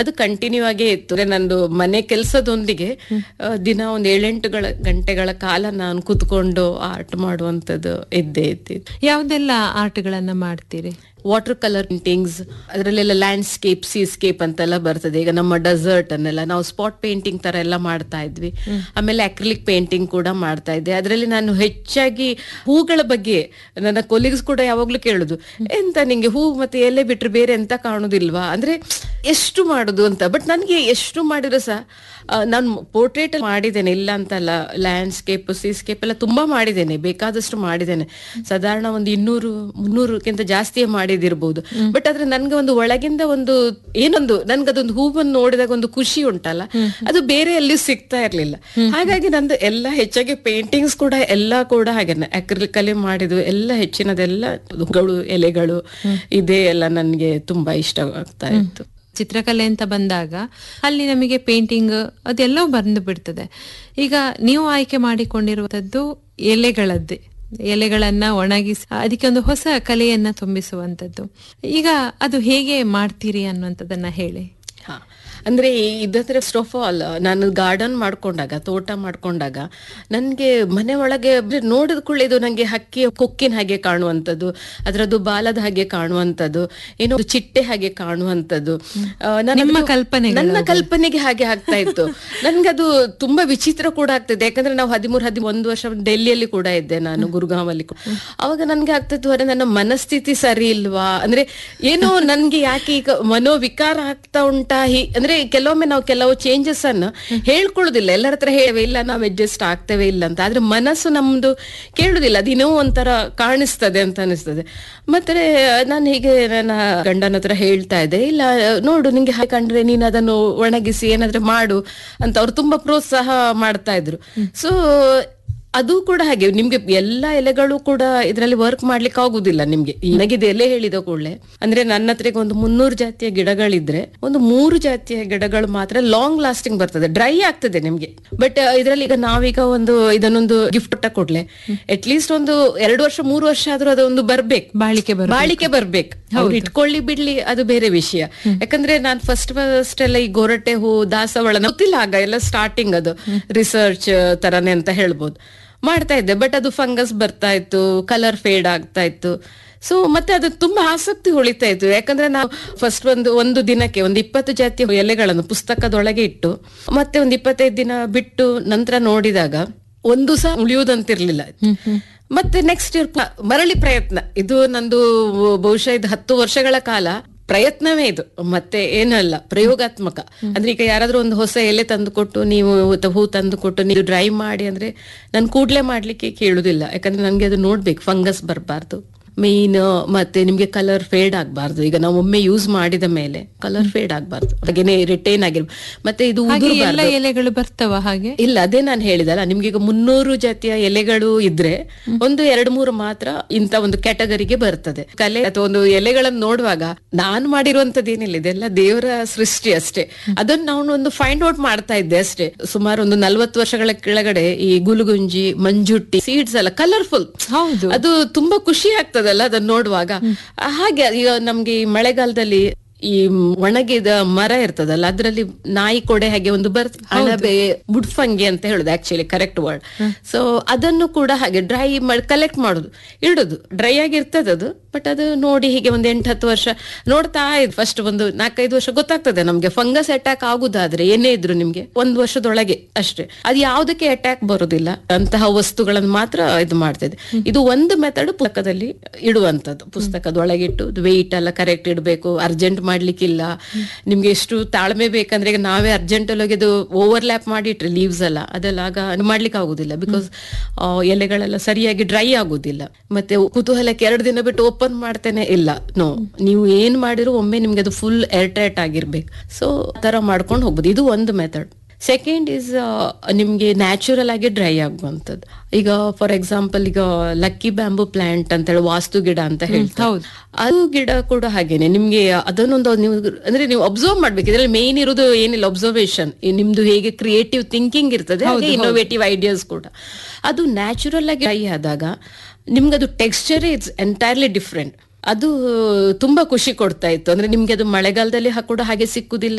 ಅದು ಕಂಟಿನ್ಯೂ ಆಗೇ ಇತ್ತು ಅಂದ್ರೆ ನಂದು ಮನೆ ಕೆಲಸದೊಂದಿಗೆ ದಿನ ಒಂದ್ ಏಳೆಂಟು ಗಳ- ಗಂಟೆಗಳ ಕಾಲ ನಾನು ಕುತ್ಕೊಂಡು ಆರ್ಟ್ ಮಾಡುವಂತದ್ದು ಇದ್ದೇ ಇದ್ದಿತ್ತು ಯಾವ್ದೆಲ್ಲ ಆರ್ಟ್ಗಳನ್ನ ಮಾಡ್ತೀರಿ ವಾಟರ್ ಕಲರ್ ಪೇಂಟಿಂಗ್ಸ್ ಅದರಲ್ಲೆಲ್ಲ ಲ್ಯಾಂಡ್ಸ್ಕೇಪ್ ಸೀಸ್ಕೇಪ್ ಅಂತೆಲ್ಲ ಬರ್ತದೆ ಈಗ ನಮ್ಮ ಡೆಸರ್ಟ್ ಅನ್ನೆಲ್ಲ ನಾವು ಸ್ಪಾಟ್ ಪೇಂಟಿಂಗ್ ತರ ಎಲ್ಲ ಮಾಡ್ತಾ ಇದ್ವಿ ಆಮೇಲೆ ಅಕ್ರಿಲಿಕ್ ಪೇಂಟಿಂಗ್ ಕೂಡ ಮಾಡ್ತಾ ಇದ್ದೆ ಅದರಲ್ಲಿ ನಾನು ಹೆಚ್ಚಾಗಿ ಹೂಗಳ ಬಗ್ಗೆ ನನ್ನ ಕೊಲೀಗ್ಸ್ ಕೂಡ ಯಾವಾಗ್ಲೂ ಕೇಳುದು ಎಂತ ನಿಂಗೆ ಹೂ ಮತ್ತೆ ಎಲೆ ಬಿಟ್ರೆ ಬೇರೆ ಎಂತ ಕಾಣುದಿಲ್ವಾ ಅಂದ್ರೆ ಎಷ್ಟು ಮಾಡುದು ಅಂತ ಬಟ್ ನನಗೆ ಎಷ್ಟು ಮಾಡಿದ್ರು ಸಹ ಆ, ನಾನು ಪೋರ್ಟ್ರೇಟ್ ಮಾಡಿದ್ದೇನೆ ಇಲ್ಲ ಅಂತಲ್ಲ ಲ್ಯಾಂಡ್ಸ್ಕೇಪ್ ಸೀಸ್ಕೇಪ್ ಎಲ್ಲ ತುಂಬಾ ಮಾಡಿದ್ದೇನೆ ಬೇಕಾದಷ್ಟು ಮಾಡಿದ್ದೇನೆ ಸಾಧಾರಣ ಒಂದು ಇನ್ನೂರು ಮುನ್ನೂರಕ್ಕಿಂತ ಜಾಸ್ತಿಯೇ ಮಾಡಿದಿರ್ಬೋದು ಬಟ್ ಆದ್ರೆ ನನ್ಗೆ ಒಂದು ಒಳಗಿಂದ ಒಂದು ಏನೊಂದು ನನ್ಗೆ ಅದೊಂದು ಹೂವನ್ನು ನೋಡಿದಾಗ ಒಂದು ಖುಷಿ ಉಂಟಲ್ಲ ಅದು ಬೇರೆ ಎಲ್ಲಿ ಸಿಗ್ತಾ ಇರ್ಲಿಲ್ಲ ಹಾಗಾಗಿ ನಂದು ಎಲ್ಲ ಹೆಚ್ಚಾಗಿ ಪೇಂಟಿಂಗ್ಸ್ ಕೂಡ ಎಲ್ಲ ಕೂಡ ಹಾಗೇನೆ ಅಕ್ರಿಲಿಕ್ ಅಲ್ಲಿ ಮಾಡಿದ್ದು ಎಲ್ಲ ಹೆಚ್ಚಿನದೆಲ್ಲ ಹೂಗಳು ಎಲೆಗಳು ಇದೇ ಎಲ್ಲ ನನ್ಗೆ ತುಂಬಾ ಇಷ್ಟ ಆಗ್ತಾ ಇತ್ತು ಚಿತ್ರಕಲೆ ಅಂತ ಬಂದಾಗ ಅಲ್ಲಿ ನಮಗೆ ಪೇಂಟಿಂಗ್ ಅದೆಲ್ಲವೂ ಬಂದು ಬಿಡ್ತದೆ ಈಗ ನೀವು ಆಯ್ಕೆ ಮಾಡಿಕೊಂಡಿರುವಂತದ್ದು ಎಲೆಗಳದ್ದೇ ಎಲೆಗಳನ್ನ ಒಣಗಿಸಿ ಅದಕ್ಕೆ ಒಂದು ಹೊಸ ಕಲೆಯನ್ನ ತುಂಬಿಸುವಂತದ್ದು ಈಗ ಅದು ಹೇಗೆ ಮಾಡ್ತೀರಿ ಅನ್ನುವಂಥದ್ದನ್ನ ಹೇಳಿ ಹಾ ಅಂದ್ರೆ ಇದತ್ರ ಫಸ್ಟ್ ಆಫ್ ಆಲ್ ನಾನು ಗಾರ್ಡನ್ ಮಾಡ್ಕೊಂಡಾಗ ತೋಟ ಮಾಡ್ಕೊಂಡಾಗ ನನ್ಗೆ ಮನೆ ಒಳಗೆ ಅಂದ್ರೆ ನೋಡಿದ ಕೂಡಲೇ ಇದು ನಂಗೆ ಹಕ್ಕಿ ಕೊಕ್ಕಿನ ಹಾಗೆ ಕಾಣುವಂಥದ್ದು ಅದರದ್ದು ಬಾಲದ ಹಾಗೆ ಕಾಣುವಂಥದ್ದು ಏನೋ ಒಂದು ಚಿಟ್ಟೆ ಹಾಗೆ ಕಾಣುವಂಥದ್ದು ಆ, ನಾನು ನಿಮ್ಮ ಅದು- ಕಲ್ಪನೆಗಳು ನನ್ನ ಕಲ್ಪನೆಗೆ ಹಾಗೆ ಆಗ್ತಾ ಇತ್ತು ನನ್ಗದು ತುಂಬಾ ವಿಚಿತ್ರ ಕೂಡ ಆಗ್ತದೆ ಯಾಕಂದ್ರೆ ನಾವು ಹದಿಮೂರು ಹದಿಮೂರು ವರ್ಷ ಡೆಲ್ಲಿಯಲ್ಲಿ ಕೂಡ ಇದ್ದೆ ನಾನು ಗುರುಗಾಂವಲ್ಲಿ ಕೂಡ. ಅವಾಗ ನನ್ಗೆ ಆಗ್ತಿತ್ತು ಅರೆ ನನ್ನ ಮನಸ್ಥಿತಿ ಸರಿ ಇಲ್ವಾ ಅಂದ್ರೆ ಏನೋ ನನ್ಗೆ ಯಾಕೆ ಈಗ ಮನೋವಿಕಾರ ಆಗ್ತಾ ಉಂಟಾ ಹಿ ಅಂದ್ರೆ ಕೆಲವೊಮ್ಮೆ ನಾವು ಕೆಲವು ಚೇಂಜಸ್ ಅನ್ನ ಹೇಳ್ಕೊಳ್ಳೋದಿಲ್ಲ ಎಲ್ಲರ ಹತ್ರ ಹೇಳವೆ ಇಲ್ಲ ನಾವು ಅಡ್ಜಸ್ಟ್ ಆಗ್ತೇವೆ ಇಲ್ಲ ಅಂತ ಆದ್ರೆ ಮನಸ್ಸು ನಮ್ದು ಕೇಳುದಿಲ್ಲ ಅದೇನೋ ಒಂಥರ ಕಾಣಿಸ್ತದೆ ಅಂತ ಅನಿಸ್ತದೆ ಮತ್ತೆ ನಾನು ಹೀಗೆ ನನ್ನ ಗಂಡನ ಹತ್ರ ಹೇಳ್ತಾ ಇದ್ದೆ ಇಲ್ಲ ನೋಡು ನಿಂಗೆ ಹಾಗೆ ಕಂಡ್ರೆ ನೀನು ಅದನ್ನು ಒಣಗಿಸಿ ಏನಾದ್ರೆ ಮಾಡು ಅಂತ ಅವ್ರು ತುಂಬಾ ಪ್ರೋತ್ಸಾಹ ಮಾಡ್ತಾ ಇದ್ರು ಸೊ ಅದು ಕೂಡ ಹಾಗೆ ನಿಮ್ಗೆ ಎಲ್ಲ ಎಲೆಗಳು ಕೂಡ ಇದರಲ್ಲಿ ವರ್ಕ್ ಮಾಡ್ಲಿಕ್ಕೆ ಆಗುದಿಲ್ಲ ನಿಮ್ಗೆ ನನಗಿದು ಎಲೆ ಹೇಳಿದ ಕೂಡಲೇ ಅಂದ್ರೆ ನನ್ನ ಹತ್ರ ಈಗ ಒಂದು ಮುನ್ನೂರು ಜಾತಿಯ ಗಿಡಗಳಿದ್ರೆ ಒಂದು ಮೂರು ಜಾತಿಯ ಗಿಡಗಳು ಮಾತ್ರ ಲಾಂಗ್ ಲಾಸ್ಟಿಂಗ್ ಬರ್ತದೆ ಡ್ರೈ ಆಗ್ತದೆ ನಿಮ್ಗೆ ಬಟ್ ಇದರಲ್ಲಿ ಈಗ ನಾವೀಗ ಒಂದು ಇದನ್ನೊಂದು ಗಿಫ್ಟ್ ಕೊಟ್ಟ ಕೂಡಲೇ ಅಟ್ ಲೀಸ್ಟ್ ಒಂದು ಎರಡು ವರ್ಷ ಮೂರು ವರ್ಷ ಆದ್ರೂ ಅದೊಂದು ಬರ್ಬೇಕು ಬಾಳಿಕೆ ಬರ ಬಾಳಿಕೆ ಬರ್ಬೇಕು ಅವ್ರು ಇಟ್ಕೊಳ್ಳಿ ಬಿಡ್ಲಿ ಅದು ಬೇರೆ ವಿಷಯ ಯಾಕಂದ್ರೆ ನಾನ್ ಫಸ್ಟ್ ಫಸ್ಟ್ ಎಲ್ಲ ಈ ಗೊರಟೆ ಹೂ ದಾಸವಾಳ ಗೊತ್ತಿಲ್ಲ ಆಗ ಎಲ್ಲ ಸ್ಟಾರ್ಟಿಂಗ್ ಅದು ರಿಸರ್ಚ್ ತರನೇ ಅಂತ ಹೇಳ್ಬೋದು ಮಾಡ್ತಾ ಇದ್ದೆ ಬಟ್ ಅದು ಫಂಗಸ್ ಬರ್ತಾ ಇತ್ತು ಕಲರ್ ಫೇಡ್ ಆಗ್ತಾ ಇತ್ತು ಸೊ ಮತ್ತೆ ಅದು ತುಂಬಾ ಆಸಕ್ತಿ ಉಳಿತಾ ಇತ್ತು ಯಾಕಂದ್ರೆ ನಾವು ಫಸ್ಟ್ ಒಂದು ಒಂದು ದಿನಕ್ಕೆ ಒಂದು ಇಪ್ಪತ್ತು ಜಾತಿಯ ಎಲೆಗಳನ್ನು ಪುಸ್ತಕದೊಳಗೆ ಇಟ್ಟು ಮತ್ತೆ ಒಂದು ಇಪ್ಪತ್ತೈದು ದಿನ ಬಿಟ್ಟು ನಂತರ ನೋಡಿದಾಗ ಒಂದು ಸಹ ಉಳಿಯುವುದಂತಿರ್ಲಿಲ್ಲ ಮತ್ತೆ ನೆಕ್ಸ್ಟ್ ಇಯರ್ ಮರಳಿ ಪ್ರಯತ್ನ ಇದು ನಂದು ಬಹುಶಃ ಇದು ಹತ್ತು ವರ್ಷಗಳ ಕಾಲ ಪ್ರಯತ್ನವೇ ಇದು ಮತ್ತೆ ಏನಲ್ಲ ಪ್ರಯೋಗಾತ್ಮಕ ಅಂದ್ರೆ ಈಗ ಯಾರಾದ್ರೂ ಒಂದು ಹೊಸ ಎಲೆ ತಂದು ಕೊಟ್ಟು ನೀವು ಅಥವಾ ಹೂ ತಂದು ಕೊಟ್ಟು ನೀವು ಡ್ರೈ ಮಾಡಿ ಅಂದ್ರೆ ನಾನು ಕೂಡ್ಲೆ ಮಾಡ್ಲಿಕ್ಕೆ ಕೇಳುದಿಲ್ಲ ಯಾಕಂದ್ರೆ ನನ್ಗೆ ಅದು ನೋಡ್ಬೇಕು ಫಂಗಸ್ ಬರಬಾರ್ದು ಮೇನ್ ಮತ್ತೆ ನಿಮ್ಗೆ ಕಲರ್ ಫೇಡ್ ಆಗ್ಬಾರ್ದು ಈಗ ನಾವು ಒಮ್ಮೆ ಯೂಸ್ ಮಾಡಿದ ಮೇಲೆ ಕಲರ್ ಫೇಡ್ ಆಗ್ಬಾರ್ದು ಹಾಗೇನೆ ರಿಟೈನ್ ಆಗಿರ್ಬೋದು ಮತ್ತೆ ಇದು ಹಾಗೆ ಎಲ್ಲ ಉದುರ್ಬಾರ್ದು. ಎಲೆಗಳು ಬರ್ತವ ಹಾಗೆ ಇಲ್ಲ ಅದೇ ನಾನು ಹೇಳಿದಲ್ಲ ನಿಮ್ಗೆ ಈಗ ಮುನ್ನೂರು ಜಾತಿಯ ಎಲೆಗಳು ಇದ್ರೆ ಒಂದು ಎರಡು ಮೂರು ಮಾತ್ರ ಇಂತ ಒಂದು ಕ್ಯಾಟಗರಿಗೆ ಬರ್ತದೆ ಕಲೆ ಅಥವಾ ಒಂದು ಎಲೆಗಳನ್ನು ನೋಡುವಾಗ ನಾನು ಮಾಡಿರುವಂತದ್ದು ಏನಿಲ್ಲ ಇದೆಲ್ಲ ದೇವರ ಸೃಷ್ಟಿ ಅಷ್ಟೇ ಅದನ್ನ ನಾವು ಒಂದು ಫೈಂಡ್ ಔಟ್ ಮಾಡ್ತಾ ಇದ್ದೆ ಅಷ್ಟೇ ಸುಮಾರು ಒಂದು ನಲ್ವತ್ತು ವರ್ಷಗಳ ಕೆಳಗಡೆ ಈ ಗುಲುಗುಂಜಿ ಮಂಜುಟ್ಟಿ ಸೀಡ್ಸ್ ಎಲ್ಲ ಕಲರ್ಫುಲ್ ಹೌದು ಅದು ತುಂಬಾ ಖುಷಿ ಆಗ್ತದಲ್ಲ ಅದನ್ನ ನೋಡುವಾಗ ಹಾಗೆ ಈಗ ನಮ್ಗೆ ಈ ಮಳೆಗಾಲದಲ್ಲಿ ಈ ಒಣಗಿದ ಮರ ಇರ್ತದಲ್ಲ ಅದ್ರಲ್ಲಿ ನಾಯಿ ಕೊಡೆ ಹಾಗೆ ಒಂದು ಬರ್ತ ಅಣಬೆ ಬುಡ್ಫಂಗಿ ಅಂತ ಹೇಳುದು ಆಕ್ಚುಲಿ ಕರೆಕ್ಟ್ ವರ್ಡ್ ಸೊ ಅದನ್ನು ಕೂಡ ಹಾಗೆ ಡ್ರೈ ಮಾಡಿ ಕಲೆಕ್ಟ್ ಮಾಡುದು ಇಡುದು ಡ್ರೈ ಆಗಿರ್ತದೆ ಅದು ಬಟ್ ಅದು ನೋಡಿ ಹೀಗೆ ಒಂದ್ ಎಂಟು ಹತ್ತು ವರ್ಷ ನೋಡ್ತಾ ಇದ್ ಫಸ್ಟ್ ಒಂದು ನಾಲ್ಕೈದು ವರ್ಷ ಗೊತ್ತಾಗ್ತದೆ ನಮ್ಗೆ ಫಂಗಸ್ ಅಟ್ಯಾಕ್ ಆಗುದಾದ್ರೆ ಏನೇ ಇದ್ರು ನಿಮ್ಗೆ ಒಂದು ವರ್ಷದೊಳಗೆ ಅಷ್ಟೇ ಅದು ಯಾವುದಕ್ಕೆ ಅಟ್ಯಾಕ್ ಬರುದಿಲ್ಲ ಅಂತಹ ವಸ್ತುಗಳನ್ನು ಮಾತ್ರ ಇದು ಮಾಡ್ತಿದೆ ಇದು ಒಂದು ಮೆಥಡ್ ಪುಸ್ತಕದಲ್ಲಿ ಇಡುವಂತದ್ದು ಪುಸ್ತಕದೊಳಗಿಟ್ಟು ವೆಯ್ಟ್ ಎಲ್ಲ ಕರೆಕ್ಟ್ ಇಡಬೇಕು ಅರ್ಜೆಂಟ್ ಮಾಡ್ಲಿಕ್ಕಿಲ್ಲ ನಿಮ್ಗೆ ಎಷ್ಟು ತಾಳ್ಮೆ ಬೇಕಂದ್ರೆ ಈಗ ನಾವೇ ಅರ್ಜೆಂಟ್ ಹೋಗಿ ಅದು ಓವರ್ಲ್ಯಾಪ್ ಮಾಡಿಟ್ರೆ ಲೀವ್ಸ್ ಎಲ್ಲ ಅದೆಲ್ಲ ಆಗ ಮಾಡ್ಲಿಕ್ಕೆ ಆಗುದಿಲ್ಲ ಬಿಕಾಸ್ ಎಲೆಗಳೆಲ್ಲ ಸರಿಯಾಗಿ ಡ್ರೈ ಆಗುದಿಲ್ಲ ಮತ್ತೆ ಕುತೂಹಲಕ್ಕೆ ಎರಡು ದಿನ ಬಿಟ್ಟು ಓಪನ್ ಮಾಡ್ತೇನೆ ಇಲ್ಲ ನೋ ನೀವು ಏನ್ ಮಾಡಿದ್ರು ಒಮ್ಮೆ ನಿಮ್ಗೆ ಅದು ಫುಲ್ ಏರ್ ಟೈಟ್ ಆಗಿರ್ಬೇಕು ಸೊ ತರ ಮಾಡ್ಕೊಂಡು ಹೋಗ್ಬೋದು ಇದು ಒಂದು ಮೆಥಡ್ ಸೆಕೆಂಡ್ ಇಸ್ ನಿಮ್ಗೆ ನ್ಯಾಚುರಲ್ ಆಗಿ ಡ್ರೈ ಆಗುವಂಥದ್ದು ಈಗ ಫಾರ್ ಎಕ್ಸಾಂಪಲ್ ಈಗ ಲಕ್ಕಿ ಬ್ಯಾಂಬೂ ಪ್ಲಾಂಟ್ ಅಂತ ಹೇಳಿ ವಾಸ್ತು ಗಿಡ ಅಂತ ಹೇಳ್ತಾರೆ ಹೌದು. ಅದು ಗಿಡ ಕೂಡ ಹಾಗೇನೆ ನಿಮ್ಗೆ ಅದನ್ನೊಂದು ನೀವು ಅಂದ್ರೆ ನೀವು ಅಬ್ಸರ್ವ್ ಮಾಡ್ಬೇಕು ಇದ್ರಲ್ಲಿ ಮೇನ್ ಇರೋದು ಏನಿಲ್ಲ ಅಬ್ಸರ್ವೇಷನ್ ನಿಮ್ದು ಹೇಗೆ ಕ್ರಿಯೇಟಿವ್ ಥಿಂಕಿಂಗ್ ಇರ್ತದೆ ಹಾಗೆ ಇನ್ನೋವೇಟಿವ್ ಐಡಿಯಾಸ್ ಕೂಡ ಅದು ನ್ಯಾಚುರಲ್ ಆಗಿ ಡ್ರೈ ಆದಾಗ ನಿಮ್ಗೆ ಅದು ಟೆಕ್ಸ್ಚರ್ ಇಟ್ಸ್ ಎಂಟೈರ್ಲಿ ಡಿಫ್ರೆಂಟ್ ಅದು ತುಂಬಾ ಖುಷಿ ಕೊಡ್ತಾ ಇತ್ತು ಅಂದ್ರೆ ನಿಮ್ಗೆ ಅದು ಮಳೆಗಾಲದಲ್ಲಿ ಹ- ಕೂಡ ಹಾಗೆ ಸಿಕ್ಕುದಿಲ್ಲ